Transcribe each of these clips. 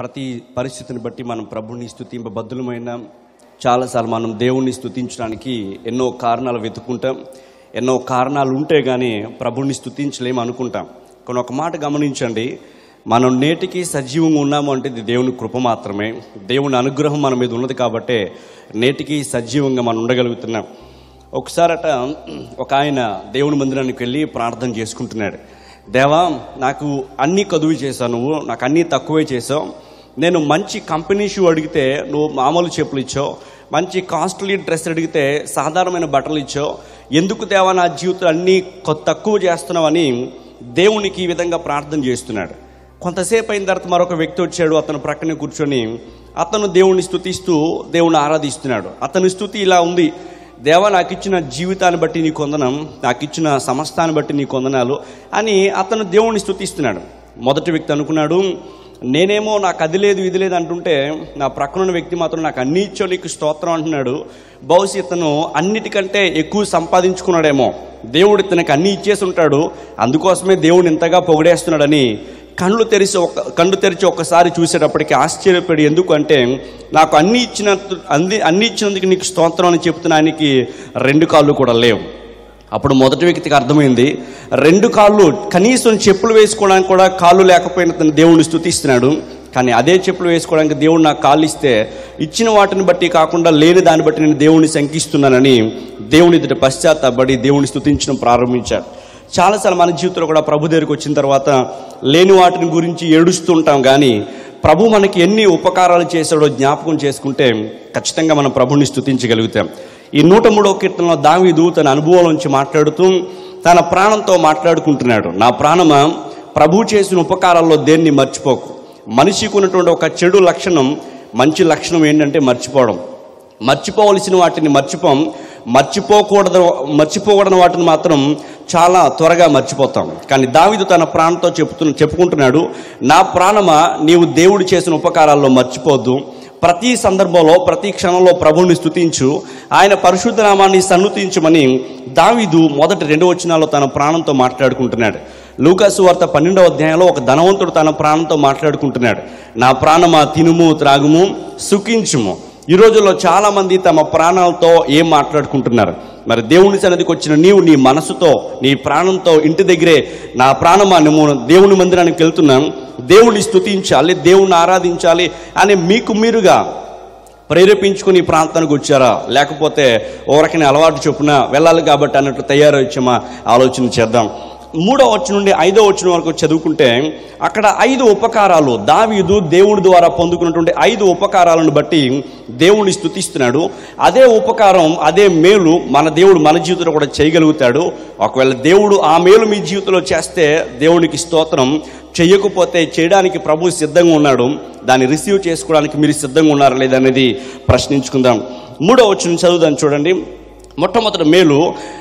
ప్రతి పరిస్థితిని బట్టి మనం ప్రభుని స్థుతింపబద్ధులమైన చాలాసార్లు మనం దేవుణ్ణి స్థుతించడానికి ఎన్నో కారణాలు వెతుక్కుంటాం ఎన్నో కారణాలు ఉంటే కానీ ప్రభుని స్థుతించలేము అనుకుంటాం కానీ ఒక మాట గమనించండి మనం నేటికి సజీవంగా ఉన్నాము అంటే ఇది దేవుని కృప మాత్రమే దేవుని అనుగ్రహం మన మీద ఉన్నది కాబట్టే నేటికి సజీవంగా మనం ఉండగలుగుతున్నాం ఒకసారట ఒక ఆయన దేవుని మందిరానికి వెళ్ళి ప్రార్థన చేసుకుంటున్నాడు దేవా నాకు అన్నీ కదువు చేశావు నువ్వు నాకు అన్నీ తక్కువే చేసావు నేను మంచి కంపెనీ షూ అడిగితే నువ్వు మామూలు చెప్పులు ఇచ్చావు మంచి కాస్ట్లీ డ్రెస్ అడిగితే సాధారణమైన బట్టలు ఇచ్చావు ఎందుకు దేవా నా జీవితం అన్నీ కొ- తక్కువ చేస్తున్నావని దేవునికి ఈ విధంగా ప్రార్థన చేస్తున్నాడు కొంతసేపు అయిన తర్వాత మరొక వ్యక్తి వచ్చాడు అతను ప్రక్కనే కూర్చొని అతను దేవుణ్ణి స్తుతిస్తూ దేవుణ్ణి ఆరాధిస్తున్నాడు అతని స్థుతి ఇలా ఉంది దేవ నాకు ఇచ్చిన జీవితాన్ని బట్టి నీ కొందనం నాకు ఇచ్చిన సమస్తాన్ని బట్టి నీ కొందనాలు అని అతను దేవుణ్ణి స్తుతిస్తున్నాడు మొదటి వ్యక్తి అనుకున్నాడు నేనేమో నాకు అది లేదు ఇది లేదు అంటుంటే నా ప్రక్కనున్న వ్యక్తి మాత్రం నాకు అన్ని ఇచ్చో నీకు స్తోత్రం అంటున్నాడు బహుశా ఇతను అన్నిటికంటే ఎక్కువ సంపాదించుకున్నాడేమో దేవుడు ఇతనికి అన్ని ఇచ్చేసి ఉంటాడు అందుకోసమే దేవుడు ఇంతగా పొగిడేస్తున్నాడని కళ్ళు తెరిచి ఒక కళ్ళు తెరిచి ఒక్కసారి చూసేటప్పటికి ఆశ్చర్యపడి ఎందుకు అంటే నాకు అన్ని ఇచ్చిన అన్ని అన్ని ఇచ్చినందుకు నీకు స్తోత్రం అని చెప్తున్న ఆయనకి రెండు కాళ్ళు కూడా లేవు అప్పుడు మొదటి వ్యక్తికి అర్థమైంది రెండు కాళ్ళు కనీసం చెప్పులు వేసుకోవడానికి కూడా కాళ్ళు లేకపోయిన తన దేవుడిని స్తుతిస్తున్నాడు కానీ అదే చెప్పులు వేసుకోవడానికి దేవుడు నాకు కాళ్ళు ఇస్తే ఇచ్చిన వాటిని బట్టి కాకుండా లేని దాన్ని బట్టి నేను దేవుడిని శంకిస్తున్నానని దేవుని ఎదుట పశ్చాత్తాపడి దేవుని స్తుతించడం ప్రారంభించాడు చాలాసార్లు మన జీవితంలో కూడా ప్రభు దగ్గరికి వచ్చిన తర్వాత లేని వాటిని గురించి ఏడుస్తుంటాం కానీ ప్రభు మనకి ఎన్ని ఉపకారాలు చేశాడో జ్ఞాపకం చేసుకుంటే ఖచ్చితంగా మనం ప్రభుని స్తుతించగలుగుతాం ఈ నూట మూడవ కీర్తనలో దావీదు తన అనుభవం నుంచి మాట్లాడుతూ తన ప్రాణంతో మాట్లాడుకుంటున్నాడు నా ప్రాణమా ప్రభు చేసిన ఉపకారాల్లో దేన్ని మర్చిపోకు మనిషికి ఉన్నటువంటి ఒక చెడు లక్షణం మంచి లక్షణం ఏంటంటే మర్చిపోవడం మర్చిపోవలసిన వాటిని మర్చిపోం మర్చిపోకూడదు మర్చిపోకూడని వాటిని మాత్రం చాలా త్వరగా మర్చిపోతాం కానీ దావిదు తన ప్రాణంతో చెప్తు చెప్పుకుంటున్నాడు నా ప్రాణమా నీవు దేవుడు చేసిన ఉపకారాల్లో మర్చిపోద్దు ప్రతి సందర్భంలో ప్రతి క్షణంలో ప్రభువుని స్తుతించు ఆయన పరిశుద్ధ నామాన్ని సన్నుతించమని దావీదు మొదటి రెండు వచనాల్లో తన ప్రాణంతో మాట్లాడుకుంటున్నాడు లూకాసు వార్త పన్నెండవ అధ్యాయంలో ఒక ధనవంతుడు తన ప్రాణంతో మాట్లాడుకుంటున్నాడు నా ప్రాణమా తినుము త్రాగుము సుఖించుము ఈ రోజుల్లో చాలా మంది తమ ప్రాణాలతో ఏం మాట్లాడుకుంటున్నారు మరి దేవుని సన్నిధికి వచ్చిన నీవు నీ మనసుతో నీ ప్రాణంతో ఇంటి దగ్గరే నా ప్రాణమా నువ్వు దేవుని మందిరానికి వెళ్తున్నాను దేవుని స్తుతించాలి దేవుని ఆరాధించాలి అని మీకు మీరుగా ప్రేరేపించుకుని ఈ ప్రాంతానికి వచ్చారా లేకపోతే ఓరకని అలవాటు చొప్పున వెళ్ళాలి కాబట్టి అన్నట్లు తయారై వచ్చామా ఆలోచన చేద్దాం మూడో వచ్చిన నుండి ఐదో వచ్చిన వరకు చదువుకుంటే అక్కడ ఐదు ఉపకారాలు దావీదు దేవుడి ద్వారా పొందుకున్నటువంటి ఐదు ఉపకారాలను బట్టి దేవుని స్తుతిస్తున్నాడు అదే ఉపకారం అదే మేలు మన దేవుడు మన జీవితంలో కూడా చేయగలుగుతాడు ఒకవేళ దేవుడు ఆ మేలు మీ జీవితంలో చేస్తే దేవునికి స్తోత్రం చేయకపోతే చేయడానికి ప్రభు సిద్ధంగా ఉన్నాడు దాన్ని రిసీవ్ చేసుకోవడానికి మీరు సిద్ధంగా ఉన్నారా లేదనేది ప్రశ్నించుకుందాం మూడో వచ్చిన చదువుదాం చూడండి మొట్టమొదటి మేలు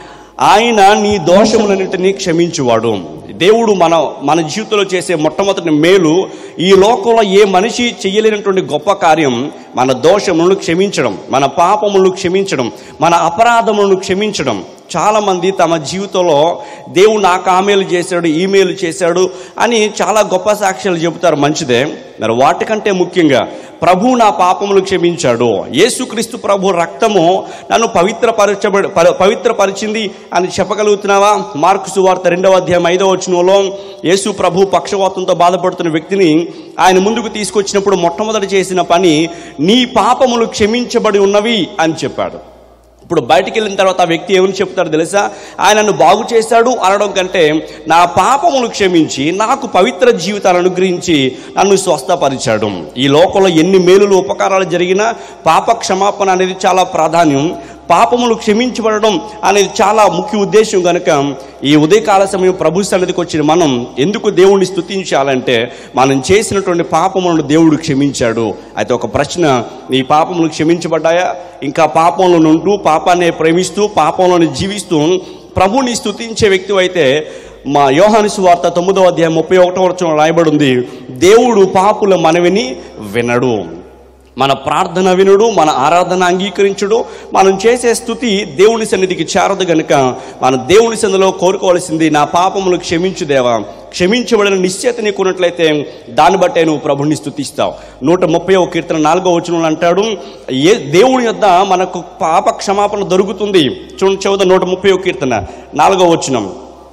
ఆయన నీ దోషములన్నింటినీ క్షమించువాడు దేవుడు మన మన జీవితంలో చేసే మొట్టమొదటి మేలు ఈ లోకంలో ఏ మనిషి చేయలేనటువంటి గొప్ప కార్యం మన దోషములను క్షమించడం మన పాపములను క్షమించడం మన అపరాధములను క్షమించడం చాలా మంది తమ జీవితంలో దేవుడు నాకు ఆ మేలు చేశాడు ఈ మేలు చేశాడు అని చాలా గొప్ప సాక్ష్యాలు చెబుతారు మంచిదే మరి వాటికంటే ముఖ్యంగా ప్రభు నా పాపములు క్షమించాడు యేసుక్రీస్తు ప్రభు రక్తము నన్ను పవిత్రపరచబడి ప- పవిత్రపరిచింది అని చెప్పగలుగుతున్నావా మార్కు సువార్త రెండవ అధ్యాయం ఐదవ వచనంలో యేసు ప్రభు పక్షవాతంతో బాధపడుతున్న వ్యక్తిని ఆయన ముందుకు తీసుకొచ్చినప్పుడు మొట్టమొదటి చేసిన పని నీ పాపములు క్షమించబడి ఉన్నవి అని చెప్పాడు ఇప్పుడు బయటికి వెళ్ళిన తర్వాత ఆ వ్యక్తి ఏమని చెప్తాడు తెలుసా ఆయన నన్ను బాగు చేశాడు అనడం కంటే నా పాపములు క్షమించి నాకు పవిత్ర జీవితాలను అనుగ్రహించి నన్ను స్వస్థపరిచాడు ఈ లోకంలో ఎన్ని మేలులు ఉపకారాలు జరిగినా పాప క్షమాపణ అనేది చాలా ప్రాధాన్యం పాపములు క్షమించబడడం అనేది చాలా ముఖ్య ఉద్దేశం కనుక ఈ ఉదయకాల సమయం ప్రభు సన్నిధికి వచ్చిన మనం ఎందుకు దేవుణ్ణి స్తుతించాలంటే మనం చేసినటువంటి పాపములను దేవుడు క్షమించాడు అయితే ఒక ప్రశ్న నీ పాపములు క్షమించబడ్డాయా ఇంకా పాపంలో ఉంటూ పాపాన్ని ప్రేమిస్తూ పాపంలోని జీవిస్తూ ప్రభుని స్తుతించే వ్యక్తి అయితే మా యోహాను సువార్త తొమ్మిదవ అధ్యాయం ముప్పై ఒకటో వచనం రాయబడి ఉంది దేవుడు పాపుల మనవిని వినడు మన ప్రార్థన వినుడు మన ఆరాధన అంగీకరించుడు మనం చేసే స్థుతి దేవుని సన్నిధికి చేరదు గనుక మన దేవుని సన్నిధిలో కోరుకోవాల్సింది నా పాపములు క్షమించు దేవా క్షమించబడిన నిశ్చేత నీకు ఉన్నట్లయితే దాన్ని బట్టే నువ్వు ప్రభుని స్థుతిస్తావు నూట ముప్పై ఒక కీర్తన నాలుగో వచనంలో అంటాడు ఏ దేవుని యొద్ద మనకు పాప క్షమాపణ దొరుకుతుంది చూడండి చదువుదా నూట ముప్పై ఒక కీర్తన నాలుగో వచనం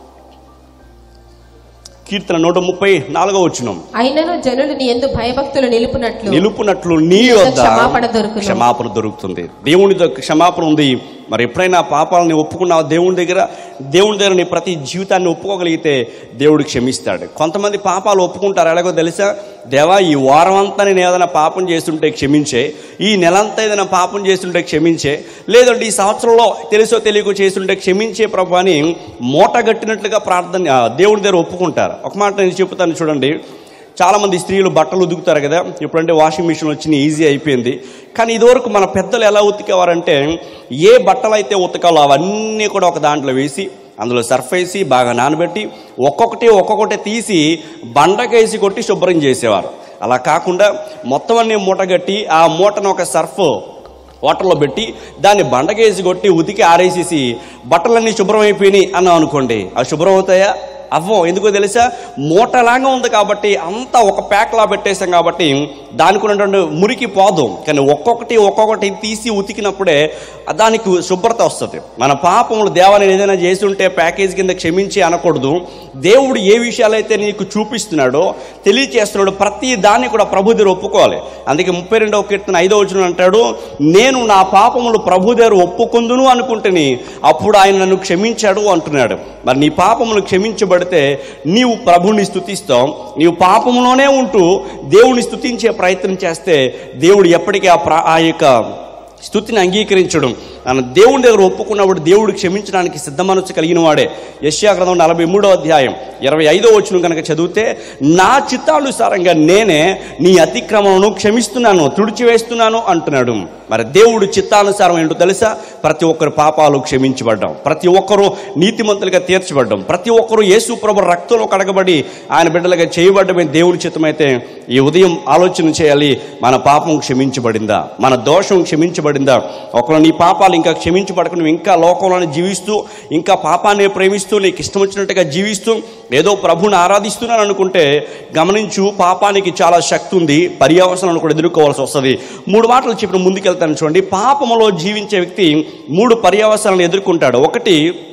కీర్తన నూట ముప్పై నాలుగో వచనం అయినను జనులు నీ ఎందు భయభక్తులు నిలుపునట్లు నిలుపునట్లు నీ యొద్ద యొద్ద క్షమాపణ దొరుకును. క్షమాపణ దొరుకుతుంది దేవుని దగ్గర క్షమాపణ ఉంది మరి ఎప్పుడైనా పాపాలని ఒప్పుకున్నావు దేవుని దగ్గర దేవుని దగ్గర నీ ప్రతి జీవితాన్ని ఒప్పుకోగలిగితే దేవుడు క్షమిస్తాడు కొంతమంది పాపాలు ఒప్పుకుంటారు ఎలాగో తెలుసా దేవా ఈ వారం అంతా నేను ఏదైనా పాపం చేస్తుంటే క్షమించే ఈ నెలంతా ఏదైనా పాపం చేస్తుంటే క్షమించే లేదంటే ఈ సంవత్సరంలో తెలుసో తెలియకో చేస్తుంటే క్షమించే ప్రభు అని మూట గట్టినట్లుగా ప్రార్థన ఆ, దేవుని దగ్గర ఒప్పుకుంటారు ఒక మాట నేను చెప్తాను చూడండి చాలామంది స్త్రీలు బట్టలు ఉతుకుతారు కదా ఇప్పుడంటే వాషింగ్ మిషన్ వచ్చింది ఈజీ అయిపోయింది కానీ ఇదివరకు మన పెద్దలు ఎలా ఉతికేవారంటే ఏ బట్టలు అయితే ఉతకాలో అవన్నీ కూడా ఒక దాంట్లో వేసి అందులో సర్ఫ్ వేసి బాగా నానబెట్టి ఒక్కొక్కటి ఒక్కొక్కటి తీసి బండకేసి కొట్టి శుభ్రం చేసేవారు అలా కాకుండా మొత్తం అన్ని మూటగట్టి ఆ మూటను ఒక సర్ఫ్ వాటర్లో పెట్టి దాన్ని బండకేసి కొట్టి ఉతికి ఆరేసేసి బట్టలన్నీ శుభ్రం అయిపోయినాయి అన్నాం అనుకోండి అవి శుభ్రం అవుతాయా అవ్వం ఎందుకో తెలుసా మూటలాగా ఉంది కాబట్టి అంతా ఒక ప్యాక్లా పెట్టేసాం కాబట్టి దానికి ఉన్నటువంటి మురికి పోదు కానీ ఒక్కొక్కటి ఒక్కొక్కటి తీసి ఉతికినప్పుడే దానికి శుభ్రత వస్తుంది మన పాపములు దేవాన్ని ఏదైనా చేసి ఉంటే ప్యాకేజ్ కింద క్షమించి అనకూడదు దేవుడు ఏ విషయాలైతే నీకు చూపిస్తున్నాడో తెలియచేస్తున్నాడో ప్రతి దాన్ని కూడా ప్రభు దగ్గర ఒప్పుకోవాలి అందుకే ముప్పై రెండవ కీర్తన ఐదో వచ్చిన అంటాడు నేను నా పాపములు ప్రభు దగ్గర ఒప్పుకుందును అనుకుంటుని అప్పుడు ఆయన నన్ను క్షమించాడు అంటున్నాడు మరి నీ పాపములు క్షమించబడితే నీవు ప్రభుని స్థుతిస్తావు నీవు పాపములోనే ఉంటూ దేవుని స్థుతించే ప్రయత్నం చేస్తే దేవుడు ఎప్పటికీ ఆ ప్రా ఆ యొక్క స్థుతిని అంగీకరించడం మన దేవుని దగ్గర ఒప్పుకున్నప్పుడు దేవుడు క్షమించడానికి సిద్ధ మనసు కలిగిన వాడే యశ్యా గ్రంథం నలభై మూడో అధ్యాయం ఇరవై ఐదో వచ్చిన కనుక చదివితే నా చిత్తానుసారంగా నేనే నీ అతిక్రమణను క్షమిస్తున్నాను తుడిచివేస్తున్నాను అంటున్నాడు మరి దేవుడు చిత్తానుసారం ఏంటో తెలుసా ప్రతి ఒక్కరు పాపాలు క్షమించబడ్డం ప్రతి ఒక్కరూ నీతిమంతులుగా తీర్చబడ్డం ప్రతి ఒక్కరూ యేసు ప్రభు రక్తంలో కడగబడి ఆయన బిడ్డలుగా చేయబడ్డమే దేవుని చిత్తమైతే ఈ ఉదయం ఆలోచన చేయాలి మన పాపం క్షమించబడిందా మన దోషం క్షమించబడిందా ఒకవేళ నీ పాపాలు ఇంకా క్షమించబడక నువ్వు ఇంకా లోకంలోనే జీవిస్తూ ఇంకా పాపాన్ని ప్రేమిస్తూ నీకు ఇష్టం వచ్చినట్టుగా జీవిస్తూ ఏదో ప్రభుని ఆరాధిస్తున్నాను అనుకుంటే గమనించు పాపానికి చాలా శక్తి ఉంది పర్యావసనాలను కూడా ఎదుర్కోవాల్సి వస్తుంది మూడు మాటలు చెప్పిన ముందుకెళ్తాను చూడండి పాపములో జీవించే వ్యక్తి మూడు పర్యావసనాలను ఎదుర్కొంటాడు ఒకటి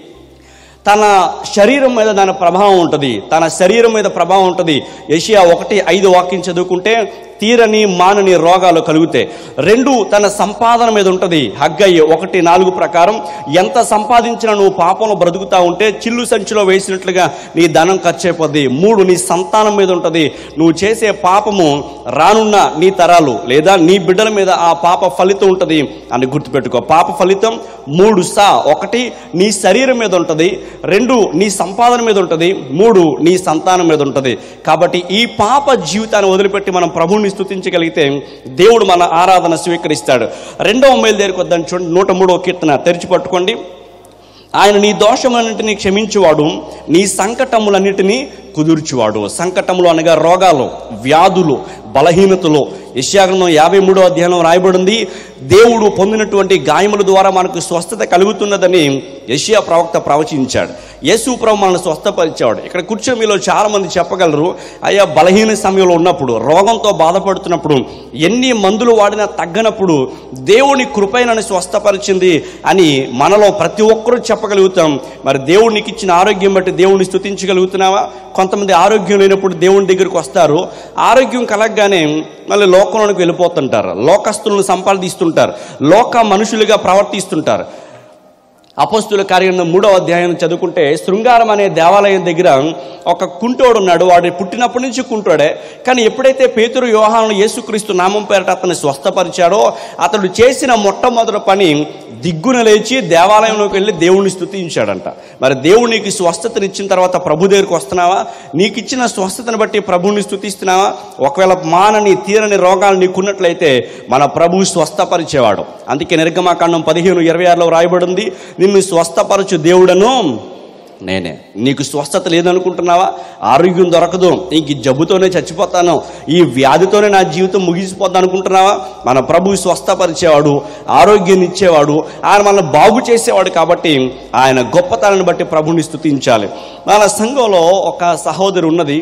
తన శరీరం మీద దాని ప్రభావం ఉంటుంది తన శరీరం మీద ప్రభావం ఉంటుంది ఏషియా ఒకటి ఐదు వాక్యం చదువుకుంటే తీరని మానని రోగాలు కలుగుతాయి రెండు తన సంపాదన మీద ఉంటుంది హగ్గయ్య ఒకటి నాలుగు ప్రకారం ఎంత సంపాదించినా నువ్వు పాపంలో బ్రతుకుతా ఉంటే చిల్లు సంచిలో వేసినట్లుగా నీ ధనం ఖర్చు అయిపోద్ది మూడు నీ సంతానం మీద ఉంటుంది నువ్వు చేసే పాపము రానున్న నీ తరాలు లేదా నీ బిడ్డల మీద ఆ పాప ఫలితం ఉంటుంది అని గుర్తుపెట్టుకో పాప ఫలితం మూడు సా ఒకటి నీ శరీరం మీద ఉంటుంది రెండు నీ సంపాదన మీద ఉంటుంది మూడు నీ సంతానం మీద ఉంటుంది కాబట్టి ఈ పాప జీవితాన్ని వదిలిపెట్టి మనం ప్రభువుని స్తుతించగలిగితే దేవుడు మన ఆరాధన స్వీకరిస్తాడు రెండవ మైలు దగ్గరికి వద్దని చూడండి నూట మూడవ కీర్తన తెరిచి పట్టుకోండి ఆయన నీ దోషములన్నింటినీ క్షమించువాడు నీ సంకటములన్నిటినీ కుదుర్చువాడు సంకటములు అనగా రోగాలు వ్యాధులు బలహీనతలు యశాగ్రంథం యాభై మూడో అధ్యాయంలో రాయబడింది దేవుడు పొందినటువంటి గాయముల ద్వారా మనకు స్వస్థత కలుగుతున్నదని యషియా ప్రవక్త ప్రవచించాడు యేసు ప్రభు మనల్ని స్వస్థపరిచాడు ఇక్కడ కూర్చొని మీలో చాలా మంది చెప్పగలరు అయ్యా బలహీన సమయంలో ఉన్నప్పుడు రోగంతో బాధపడుతున్నప్పుడు ఎన్ని మందులు వాడినా తగ్గనప్పుడు దేవుని కృపైనని స్వస్థపరిచింది అని మనలో ప్రతి ఒక్కరూ చెప్పగలుగుతాం మరి దేవునికి ఇచ్చిన ఆరోగ్యం బట్టి దేవుని స్తుతించగలుగుతున్నావా కొంతమంది ఆరోగ్యం లేనప్పుడు దేవుని దగ్గరికి వస్తారు ఆరోగ్యం కలగగానే మళ్ళీ లోకంలోనికి వెళ్ళిపోతుంటారు లోకస్తులను సంపాదిస్తుంటారు లోక మనుషులుగా ప్రవర్తిస్తుంటారు అపస్తుల కార్యం మూడో అధ్యాయం చదువుకుంటే శృంగారం అనే దేవాలయం దగ్గర ఒక కుంటోడు ఉన్నాడు వాడు పుట్టినప్పటి నుంచి కుంటోడే కానీ ఎప్పుడైతే పేతురు యోహాను యేసుక్రీస్తు నామం పేరట అతన్ని స్వస్థపరిచాడో అతడు చేసిన మొట్టమొదటి పని దిగ్గున లేచి దేవాలయంలోకి వెళ్ళి దేవుణ్ణి స్తుతించాడంట మరి దేవుడు నీకు స్వస్థతనిచ్చిన తర్వాత ప్రభు దగ్గరికి వస్తున్నావా నీకు ఇచ్చిన స్వస్థతను బట్టి ప్రభుని స్తుతిస్తున్నావా ఒకవేళ మానని తీరని రోగాలు నీకున్నట్లయితే మన ప్రభు స్వస్థపరిచేవాడు అందుకే నిర్గమాకాండం పదిహేను ఇరవై ఆరులో రాయబడింది నిన్ను స్వస్థపరచు దేవుడను నేనే నీకు స్వస్థత లేదనుకుంటున్నావా ఆరోగ్యం దొరకదు ఇంక ఈ జబ్బుతోనే చచ్చిపోతాను ఈ వ్యాధితోనే నా జీవితం ముగిసిపోతాను అనుకుంటున్నావా మన ప్రభు స్వస్థపరిచేవాడు ఆరోగ్యాన్ని ఇచ్చేవాడు ఆయన మనల్ని బాగు చేసేవాడు కాబట్టి ఆయన గొప్పతనాన్ని బట్టి ప్రభుని స్తుతించాలి మన సంఘంలో ఒక సహోదరి ఉన్నది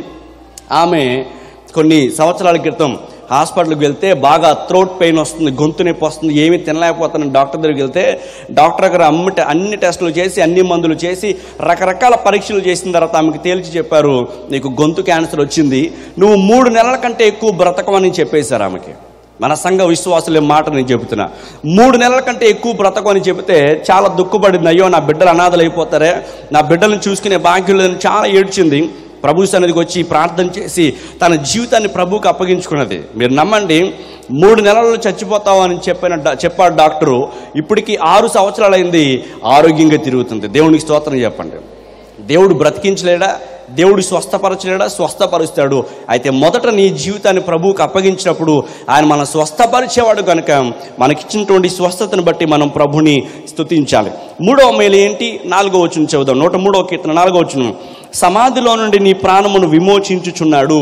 ఆమె కొన్ని సంవత్సరాల క్రితం హాస్పిటల్కి వెళ్తే బాగా థ్రోట్ పెయిన్ వస్తుంది గొంతు నొప్పి వస్తుంది ఏమీ తినలేకపోతాను డాక్టర్ దగ్గరికి వెళ్తే డాక్టర్ దగ్గర అమ్మ అన్ని టెస్టులు చేసి అన్ని మందులు చేసి రకరకాల పరీక్షలు చేసిన తర్వాత ఆమెకు తేల్చి చెప్పారు నీకు గొంతు క్యాన్సర్ వచ్చింది నువ్వు మూడు నెలల కంటే ఎక్కువ బ్రతకమని చెప్పేశారు ఆమెకి మన సంఘ విశ్వాసులే మాట నేను చెబుతున్నా మూడు నెలల కంటే ఎక్కువ బ్రతకం అని చెబితే చాలా దుఃఖపడింది అయ్యో నా బిడ్డలు అనాథలు అయిపోతారే నా బిడ్డలను చూసుకునే భాగ్యం లేదని చాలా ఏడ్చింది ప్రభు సన్నిధికి వచ్చి ప్రార్థన చేసి తన జీవితాన్ని ప్రభువుకి అప్పగించుకున్నది మీరు నమ్మండి మూడు నెలల్లో చచ్చిపోతావు అని చెప్పిన డా- చెప్పాడు డాక్టరు ఇప్పటికి ఆరు సంవత్సరాలైంది ఆరోగ్యంగా తిరుగుతుంది దేవునికి స్తోత్రం చెప్పండి దేవుడు బ్రతికించలేడా దేవుడు స్వస్థపరచలేడా స్వస్థపరుస్తాడు అయితే మొదట నీ జీవితాన్ని ప్రభువుకి అప్పగించినప్పుడు ఆయన మనం స్వస్థపరిచేవాడు కనుక మనకిచ్చినటువంటి స్వస్థతను బట్టి మనం ప్రభుని స్తుతించాలి మూడవ మేలు ఏంటి నాలుగో వచ్చిన చెబుదాం నూట మూడవ కీర్తన నాలుగో వచ్చిన సమాధిలో నుండి నీ ప్రాణమును విమోచించుచున్నాడు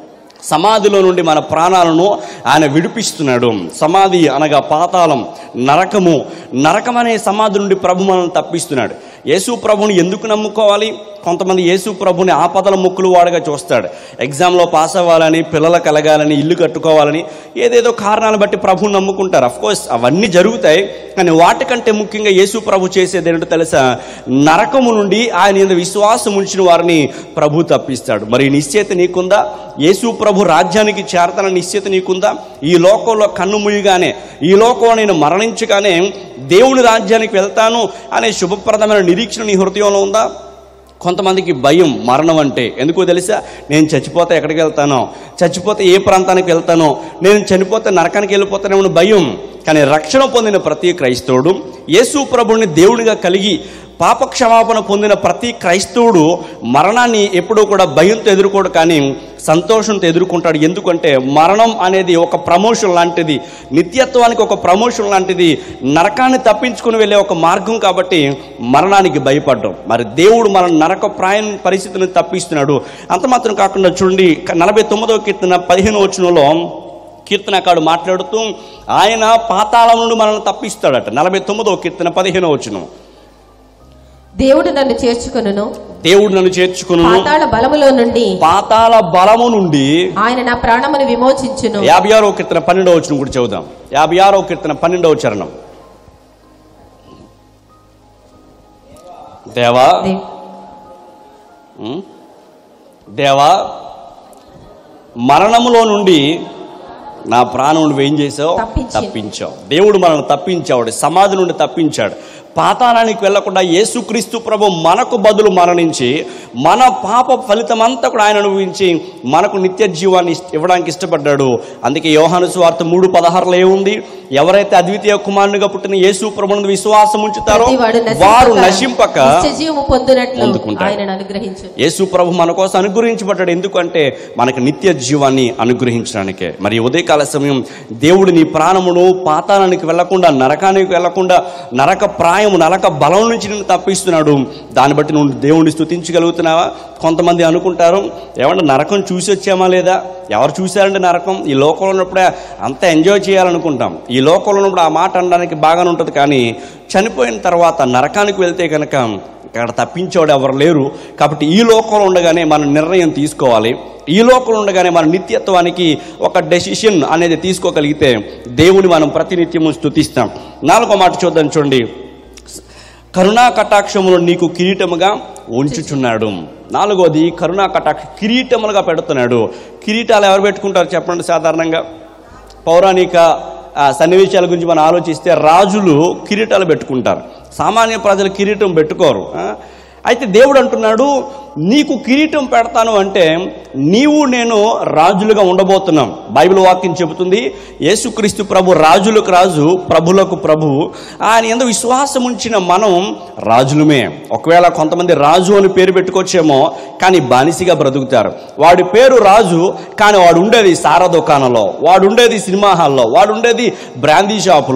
సమాధిలో నుండి మన ప్రాణాలను ఆయన విడిపిస్తున్నాడు సమాధి అనగా పాతాళం నరకము నరకం అనే సమాధి నుండి ప్రభు మనల్ని తప్పిస్తున్నాడు యేసు ప్రభుని ఎందుకు నమ్ముకోవాలి కొంతమంది యేసు ప్రభుని ఆపదల ముక్కులు వాడుగా చూస్తాడు ఎగ్జామ్లో పాస్ అవ్వాలని పిల్లలు కలగాలని ఇల్లు కట్టుకోవాలని ఏదేదో కారణాలు బట్టి ప్రభుని నమ్ముకుంటారు అఫ్ కోర్స్ అవన్నీ జరుగుతాయి కానీ వాటికంటే ముఖ్యంగా యేసు ప్రభు చేసేది ఏంటో తెలుసా నరకము నుండి ఆయన మీద విశ్వాసం ఉంచిన వారిని ప్రభు తప్పిస్తాడు మరి ఈ నిశ్చయిత నీకుందా యేసు ప్రభు రాజ్యానికి చేరతన నిశ్చయిత నీకుందా ఈ లోకంలో కన్ను ముయ్యగానే ఈ లోకంలో నేను మరణించగానే దేవుని రాజ్యానికి వెళ్తాను అనే శుభప్రదమైన నిరీక్షణ నీ హృదయంలో ఉందా కొంతమందికి భయం మరణం అంటే ఎందుకో తెలుసా నేను చచ్చిపోతే ఎక్కడికి వెళ్తానో చచ్చిపోతే ఏ ప్రాంతానికి వెళ్తానో నేను చనిపోతే నరకానికి వెళ్ళిపోతానేమో భయం కానీ రక్షణ పొందిన ప్రతి క్రైస్తవుడు యేసు ప్రభుని దేవుడిగా కలిగి పాప క్షమాపణ పొందిన ప్రతి క్రైస్తవుడు మరణాన్ని ఎప్పుడూ కూడా భయంతో ఎదుర్కోడు కానీ సంతోషంతో ఎదుర్కొంటాడు ఎందుకంటే మరణం అనేది ఒక ప్రమోషన్ లాంటిది నిత్యత్వానికి ఒక ప్రమోషన్ లాంటిది నరకాన్ని తప్పించుకుని వెళ్ళే ఒక మార్గం కాబట్టి మరణానికి భయపడ్డం మరి దేవుడు మన నరక ప్రాయం పరిస్థితిని తప్పిస్తున్నాడు అంత మాత్రం కాకుండా చూడండి నలభై తొమ్మిదవ కీర్తన పదిహేను వచనంలో కీర్తనకాడు మాట్లాడుతూ ఆయన పాతాళం నుండి మనల్ని తప్పిస్తాడట నలభై తొమ్మిదవ కీర్తన పదిహేనో వచనం దేవుడు నన్ను చేర్చుకొనును దేవుడు నన్ను చేర్చుకును పాతాళ బలములో నుండి పాతాళ బలము నుండి ఆయన నా ప్రాణమును విమోచించును యాభై ఆరో కీర్తన పన్నెండవ వచనం కూడా చదువుదాం యాభై ఆరో కీర్తన పన్నెండవ చరణం దేవా దే- ఉం? దేవా మరణములో నుండి నా ప్రాణం నువ్వు ఏం చేసావు తప్పించి. తప్పించావు దేవుడు మనల్ని తప్పించాడు సమాధి నుండి తప్పించాడు పాతాళానికి వెళ్లకుండా యేసుక్రీస్తు ప్రభు మనకు బదులు మరణించి మన పాప ఫలితం అంతా కూడా ఆయన అనుభవించి మనకు నిత్య జీవాన్ని ఇష్ట- ఇవ్వడానికి ఇష్టపడ్డాడు అందుకే యోహాను స్వార్థ మూడు పదహారులో ఏముంది ఎవరైతే అద్వితీయ కుమారునిగా పుట్టిన యేసు ప్రభునందు విశ్వాసం ఉంచుతారో ప్రతివాడు వారు నశింపక నశింపక నిత్యజీవము పొందునట్లు పొందుకుంటాడు. ఆయనను అనుగ్రహించు యేసు ప్రభు మన కోసం అనుగ్రహించబడ్డాడు ఎందుకంటే మనకు నిత్య జీవాన్ని అనుగ్రహించడానికే మరి ఈ ఉదయకాల సమయం దేవుడు నీ ప్రాణమును పాతాళానికి వెళ్లకుండా నరకానికి వెళ్లకుండా నరక ప్రాయము నరక బలం నుంచి నిన్ను తప్పిస్తున్నాడు దాన్ని బట్టి నువ్వు దేవుడిని స్తుతించగలుగుతున్నావా కొంతమంది అనుకుంటారు ఏమంటే నరకం చూసి వచ్చామా లేదా ఎవరు చూశారంటే నరకం ఈ లోకంలో ఉన్నప్పుడే అంత ఎంజాయ్ చేయాలనుకుంటాం ఈ లోకంలో ఉన్నప్పుడు ఆ మాట అనడానికి బాగానే ఉంటుంది కానీ చనిపోయిన తర్వాత నరకానికి వెళ్తే కనుక ఇక్కడ తప్పించేవాడు ఎవరు లేరు కాబట్టి ఈ లోకంలో ఉండగానే మనం నిర్ణయం తీసుకోవాలి ఈ లోకంలో ఉండగానే మన నిత్యత్వానికి ఒక డెసిషన్ అనేది తీసుకోగలిగితే దేవుని మనం ప్రతినిత్యము స్తుతిస్తాం నాలుగో మాట చూద్దాం చూడండి కరుణా కటాక్షములు నీకు కిరీటముగా ఉంచుచున్నాడు నాలుగోది కరుణా కటాక్ష కిరీటములుగా పెడుతున్నాడు కిరీటాలు ఎవరు పెట్టుకుంటారు చెప్పండి సాధారణంగా పౌరాణిక ఆ, సన్నివేశాల గురించి మనం ఆలోచిస్తే రాజులు కిరీటాలు పెట్టుకుంటారు సామాన్య ప్రజలు కిరీటం పెట్టుకోరు ఆ? అయితే దేవుడు అంటున్నాడు నీకు కిరీటం పెడతాను అంటే నీవు నేను రాజులుగా ఉండబోతున్నాం బైబిల్ వాక్యం చెబుతుంది యేసుక్రీస్తు ప్రభు రాజులకు రాజు ప్రభులకు ప్రభు ఆయన ఎందు విశ్వాసం ఉంచిన మనం రాజులమే ఒకవేళ కొంతమంది రాజు అని పేరు పెట్టుకోవచ్చేమో కానీ బానిసగా బ్రతుకుతారు వాడి పేరు రాజు కానీ వాడు ఉండేది సారా దుకాణంలో వాడు ఉండేది సినిమా హాల్లో వాడు ఉండేది బ్రాందీ షాపులో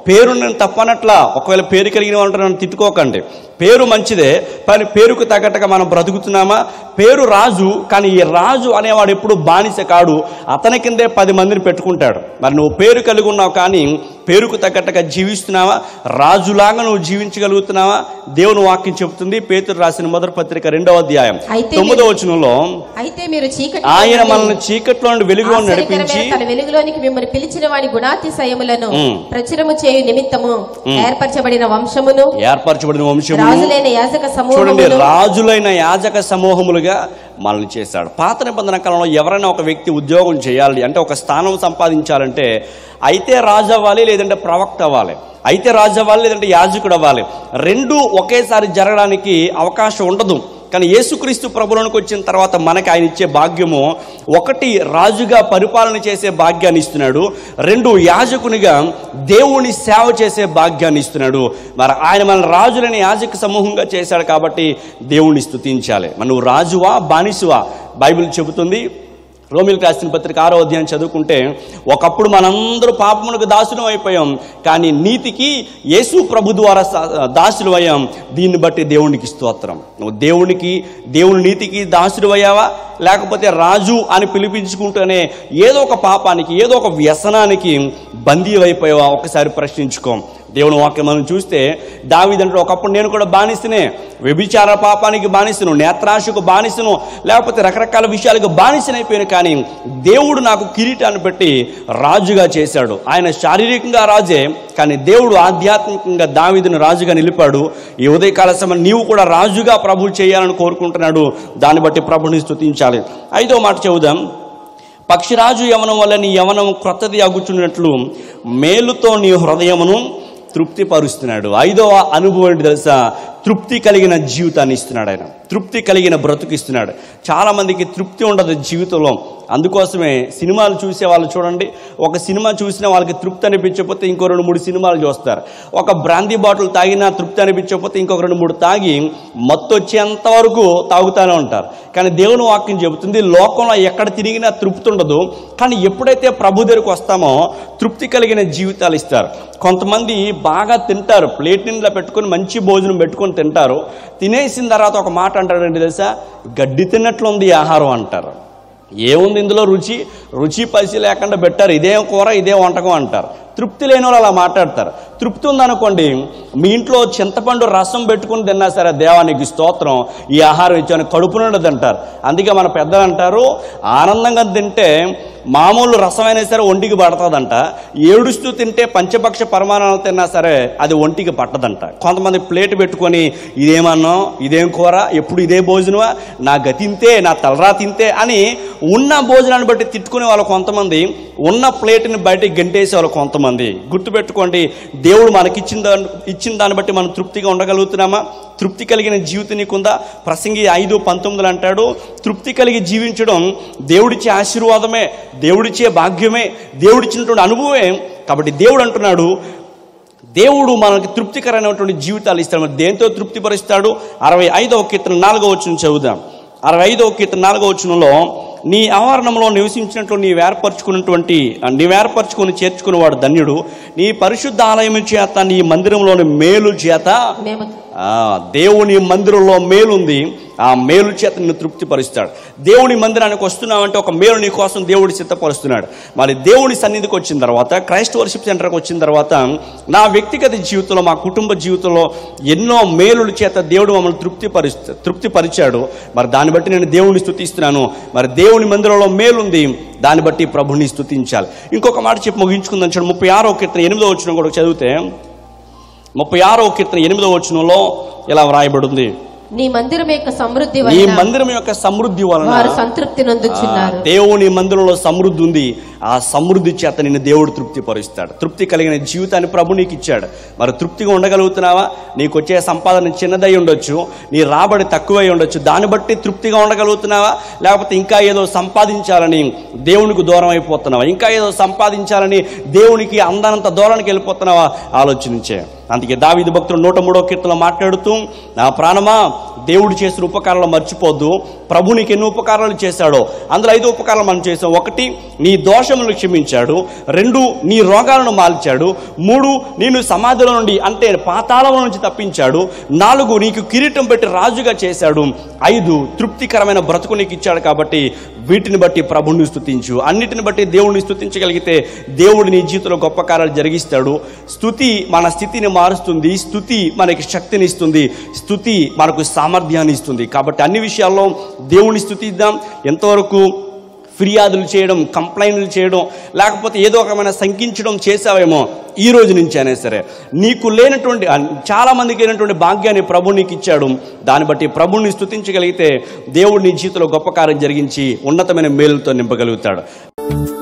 పేరు నేను తప్పనట్లా ఒకవేళ పేరు కలిగిన వాళ్ళు నన్ను తిట్టుకోకండి పేరు మంచిదే కానీ పేరుకు తగ్గట్టుగా మనం బ్రతుకుతున్నామా పేరు రాజు కానీ ఈ రాజు అనేవాడు ఎప్పుడు బానిస కాడు అతని కిందే పది మందిని పెట్టుకుంటాడు మరి నువ్వు పేరు కలిగి ఉన్నావు కానీ పేరుకు తగ్గట్టుగా జీవిస్తున్నావా రాజులాగా నువ్వు జీవించగలుగుతున్నావా దేవుని వాక్యం చెబుతుంది పేతురు రాసిన మొదటి పత్రిక రెండవ అధ్యాయం అయితే తొమ్మిదో వచనంలో అయితే మీరు చీకటి ఆయన మనల్ని చీకట్లో నుండి వెలుగులో నడిపించి తన వెలుగులోనికి మిమ్మల్ని పిలిచిన వాడి గుణాతిశయములను ఉమ్. ప్రచురము చేయు నిమిత్తము ఏర్పరచబడిన వంశమును ఏర్పరచబడిన వంశము రాజులైన యాజక చూడండి సమూహమును రాజులైన యాజక సమూహములుగా మనల్ని చేశాడు పాత నిబంధన కాలంలో ఎవరైనా ఒక వ్యక్తి ఉద్యోగం చేయాలి అంటే ఒక స్థానం సంపాదించాలంటే అయితే రాజు అవ్వాలి లేదంటే ప్రవక్త అవ్వాలి అయితే రాజు అవ్వాలి లేదంటే యాజకుడు అవ్వాలి రెండు ఒకేసారి జరగడానికి అవకాశం ఉండదు కానీ యేసుక్రీస్తు ప్రభులోనికి వచ్చిన తర్వాత మనకి ఆయన ఇచ్చే భాగ్యము ఒకటి రాజుగా పరిపాలన చేసే భాగ్యాన్ని ఇస్తున్నాడు రెండు యాజకునిగా దేవుని సేవ చేసే భాగ్యాన్ని ఇస్తున్నాడు మరి ఆయన మన రాజులని యాజక సమూహంగా చేశాడు కాబట్టి దేవుణ్ణి స్తుతించాలి మరి నువ్వు రాజువా బానిసువా బైబిల్ చెబుతుంది రోమిలకు రాసిన పత్రిక ఆరో అధ్యాయం చదువుకుంటే ఒకప్పుడు మనందరూ పాపమునకు దాసులం అయిపోయాం కానీ నీతికి యేసు ప్రభు ద్వారా స- దాసులు అయ్యాం దీన్ని బట్టి దేవునికి స్తోత్రం నువ్వు దేవునికి దేవుని నీతికి దాసుడు అయ్యావా లేకపోతే రాజు అని పిలిపించుకుంటూనే ఏదో ఒక పాపానికి ఏదో ఒక వ్యసనానికి బందీ అయిపోయావా ఒకసారి ప్రశ్నించుకో దేవుని వాక్యం మనం చూస్తే దావిదంటే ఒకప్పుడు నేను కూడా బానిసనే వ్యభిచార పాపానికి బానిసను నేత్రాశకు బానిసను లేకపోతే రకరకాల విషయాలకు బానిసనైపోయాను కానీ దేవుడు నాకు కిరీటాన్ని పెట్టి రాజుగా చేశాడు ఆయన శారీరకంగా రాజే కానీ దేవుడు ఆధ్యాత్మికంగా దావిదును రాజుగా నిలిపాడు ఈ ఉదయకాల సమయం నీవు కూడా రాజుగా ప్రభు చేయాలని కోరుకుంటున్నాడు దాన్ని బట్టి ప్రభుని స్తుతించాలి ఐదో మాట చెబుదాం పక్షిరాజు యవనం వల్ల నీ యవనం క్రొత్తది అగుచున్నట్లు మేలుతో నీ హృదయమును తృప్తిపరుస్తున్నాడు ఐదవ అనుభవం ఏంటి తెలుసా తృప్తి కలిగిన జీవితాన్ని ఇస్తున్నాడు ఆయన తృప్తి కలిగిన బ్రతుకిస్తున్నాడు చాలా మందికి తృప్తి ఉండదు జీవితంలో అందుకోసమే సినిమాలు చూసే వాళ్ళు చూడండి ఒక సినిమా చూసిన వాళ్ళకి తృప్తి అనిపించకపోతే ఇంకో రెండు మూడు సినిమాలు చూస్తారు ఒక బ్రాందీ బాటిల్ తాగినా తృప్తి అనిపించకపోతే ఇంకొక రెండు మూడు తాగి మత్తు వచ్చేంత వరకు తాగుతూనే ఉంటారు కానీ దేవుని వాక్యం చెబుతుంది లోకంలో ఎక్కడ తిరిగినా తృప్తి ఉండదు కానీ ఎప్పుడైతే ప్రభు దగ్గరికి వస్తామో తృప్తి కలిగిన జీవితాలు ఇస్తారు కొంతమంది బాగా తింటారు ప్లేట్ నిండా పెట్టుకొని మంచి భోజనం పెట్టుకొని తింటారు తినేసిన తర్వాత ఒక మాట అంటాడండి తెలుసా గడ్డి తిన్నట్లుంది ఈ ఆహారం అంటారు ఏముంది ఇందులో రుచి రుచి పసి లేకుండా పెట్టారు ఇదేం కూర ఇదే వంటకం అంటారు తృప్తి లేని వాళ్ళు అలా మాట్లాడతారు తృప్తి ఉందనుకోండి మీ ఇంట్లో చింతపండు రసం పెట్టుకుని తిన్నా సరే దేవానికి స్తోత్రం ఈ ఆహారం ఇచ్చాను కడుపు నుండి తింటారు అందుకే మన పెద్దలు అంటారు ఆనందంగా తింటే మామూలు రసమైనా సరే ఒంటికి పడుతుందంట ఏడుస్తూ తింటే పంచపక్ష పరమాణాలు తిన్నా సరే అది ఒంటికి పట్టదంట కొంతమంది ప్లేట్ పెట్టుకొని ఇదేమన్నాం ఇదేం కూర ఎప్పుడు ఇదే భోజనమా నా గతింతే నా తలరా తింతే అని ఉన్న భోజనాన్ని బట్టి తిట్టుకునే వాళ్ళు కొంతమంది ఉన్న ప్లేట్ని బయటికి గంటేసే వాళ్ళు కొంతమంది గుర్తుపెట్టుకోండి దేవుడు మనకిచ్చిన దాన్ని ఇచ్చిన దాన్ని బట్టి మనం తృప్తిగా ఉండగలుగుతున్నామా తృప్తి కలిగిన జీవితం నీకుందా ప్రసంగి ఐదు పంతొమ్మిదిలో అంటాడు తృప్తి కలిగి జీవించడం దేవుడిచ్చే ఆశీర్వాదమే దేవుడిచ్చే భాగ్యమే దేవుడిచ్చినటువంటి అనుభవమే కాబట్టి దేవుడు అంటున్నాడు దేవుడు మనకి తృప్తికరమైనటువంటి జీవితాలు ఇస్తాడు మరి దేంతో తృప్తిపరుస్తాడు అరవై ఐదవ కీర్తన నాలుగవ వచ్చిన చదువుదాం అరవై ఐదవ కీర్తన నాలుగవ వచనంలో నీ ఆవరణంలో నివసించినట్లు నీవు ఏర్పరచుకున్నటువంటి నీవు ఏర్పరచుకుని చేర్చుకున్నవాడు ధన్యుడు నీ పరిశుద్ధ ఆలయం చేత నీ మందిరంలోని మేలు చేత మేము ఆ, దేవుని మందిరంలో మేలుంది ఆ మేలు చేత నిన్ను తృప్తిపరుస్తాడు దేవుని మందిరానికి వస్తున్నావంటే ఒక మేలు నీ కోసం దేవుడు సిద్ధపరుస్తున్నాడు మరి దేవుని సన్నిధికి వచ్చిన తర్వాత క్రైస్ట్ వర్షిప్ సెంటర్కి వచ్చిన తర్వాత నా వ్యక్తిగత జీవితంలో మా కుటుంబ జీవితంలో ఎన్నో మేలుల చేత దేవుడు మమ్మల్ని తృప్తిపరుస్తా తృప్తిపరిచాడు మరి దాన్ని బట్టి నేను దేవుని స్తుతిస్తున్నాను మరి దేవుని మందిరంలో మేలుంది దాన్ని బట్టి ప్రభుని స్తుతించాలి ఇంకొక మాట చెప్పి ముగించుకుందాం చూడండి ముప్పై ఆరో కీర్తన ఎనిమిదో వచ్చిన కూడా చదివితే ముప్పై ఆరో కీర్తన ఎనిమిదో వచనంలో ఇలా వ్రాయబడింది నీ మందిరం యొక్క సమృద్ధి ఈ వలన మందిరం యొక్క సమృద్ధి వలన వారు సంతృప్తి నొందుచున్నారు ఆ, దేవుని మందిరంలో సమృద్ధి ఉంది ఆ సమృద్ధి చేత నిన్ను దేవుడు తృప్తి పరుస్తాడు తృప్తి కలిగిన జీవితాన్ని ప్రభు నీకు ఇచ్చాడు మరి తృప్తిగా ఉండగలుగుతున్నావా నీకు వచ్చే సంపాదన చిన్నదై ఉండొచ్చు నీ రాబడి తక్కువై ఉండొచ్చు దాన్ని బట్టి తృప్తిగా ఉండగలుగుతున్నావా లేకపోతే ఇంకా ఏదో సంపాదించాలని దేవునికి దూరం అయిపోతున్నావా ఇంకా ఏదో సంపాదించాలని దేవునికి అందనంత దూరానికి వెళ్ళిపోతున్నావా ఆలోచించే అందుకే దావీదు భక్తుడు నూట మూడో కీర్తనలో మాట్లాడుతూ నా ప్రాణమా దేవుడు చేసిన ఉపకారాలు మర్చిపోద్దు ప్రభు నీకు ఎన్ని ఉపకారాలు చేశాడో అందులో ఐదు ఉపకారాలు మనం చేసాం ఒకటి నీ దోష దోషములు క్షమించాడు రెండు నీ రోగాలను మాల్చాడు మూడు నేను సమాధిలో నుండి అంటే పాతాళం నుంచి తప్పించాడు నాలుగు నీకు కిరీటం పెట్టి రాజుగా చేశాడు ఐదు తృప్తికరమైన బ్రతుకు నీకు ఇచ్చాడు కాబట్టి వీటిని బట్టి ప్రభుని స్తుతించు అన్నిటిని బట్టి దేవుడిని స్తుతించగలిగితే దేవుడు నీ జీవితంలో గొప్ప కార్యాలు జరిగిస్తాడు స్థుతి మన స్థితిని మారుస్తుంది స్థుతి మనకి శక్తిని ఇస్తుంది స్థుతి మనకు సామర్థ్యాన్ని ఇస్తుంది కాబట్టి అన్ని విషయాల్లో దేవుని స్థుతిద్దాం ఎంతవరకు ఫిర్యాదులు చేయడం కంప్లైంట్లు చేయడం లేకపోతే ఏదో ఒక రకమైన శంకించడం చేసావేమో ఈ రోజు నుంచి అయినా సరే నీకు లేనటువంటి చాలా మందికి లేనటువంటి భాగ్యాన్ని ప్రభు నీకు ఇచ్చాడు దాన్ని బట్టి ప్రభుని స్తుతించగలిగితే దేవుడు నీ జీవితంలో గొప్ప కార్యం జరిగించి ఉన్నతమైన మేలుతో నింపగలుగుతాడు